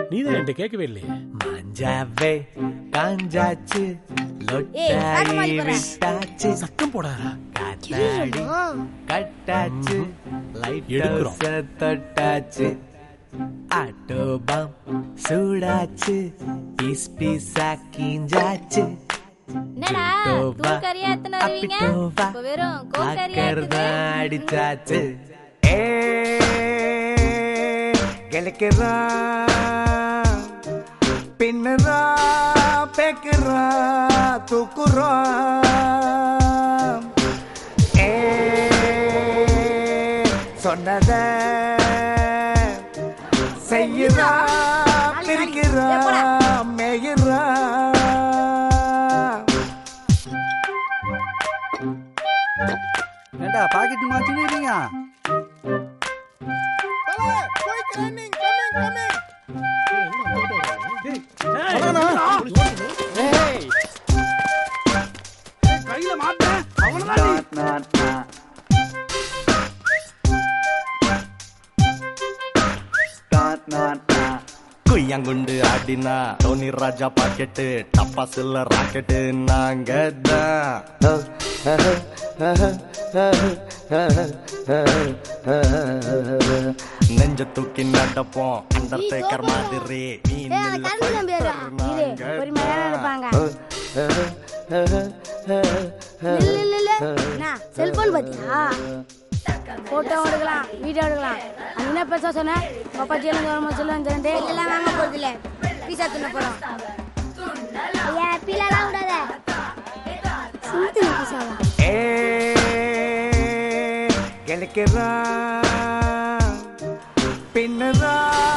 நீதான் என்கிட்ட கேட்கவே இல்லையே மாஞ்சாவே காஞ்சாச்சு ஏய், காட்டு லொட்டாயி மாடி போறேன். விட்டாச்சு சத்தம் போடாதா காத்தாடி கட்டாச்சு லைட் எடுக்கிறோம். ஹவுஸ தொட்டாச்சு ஆட்டோபாம் சூடாச்சு பீஸ் பீஸா கீஞ்சாச்சு என்னடா ஜிட்டோவா, தூக்கறியா எத்தனை வருவீங்க அப்பிட்டோவா, இப்ப வெறும் கோக்கறியா ஆக்கறதா இருக்குது அடிச்சாச்சு ஏ கிழக்கிறா பின்னுறா பேக்குறா தூக்குறா ஏ சொன்னத செய்யுறா பிரிக்கிறா மேயிறா ஏண்டா பாக்கெட் மாத்தினீங்க கையில மாட்டேன் அவ்வளவுதான் குய்யாங்குண்டு ஆடினா டோனி ராஜா பாக்கெட்டு டப்பா சில்ல ராக்கெட்டு நாங்க நெஞ்ச தூக்கி நடப்போம் அண்டர்டேக்கர் மாதிரி நீ ஏய், அந்த கரண்ட் கம்பி ஏறுடா. இரு, பொறுமையா தான் இருப்பாங்க. நில்லு, நில்லு, நில்லு. என்ன, செல்போன் பாத்தியா போட்டோ எடுக்கலாம் வீடியோ எடுக்கலாம் அது என்ன பேச சொன்ன பாப்பா ஜெயிலுக்கு வரும்போது சொல்லுவேன் சொல்லிட்டு இதெல்லாம் வாங்க போறது இல்ல பீஸா தின்ன போறோம் ஐயா பீலாலாம் விடாத சுத்தி பீஸாவா கிழக்கிறா பின்னரா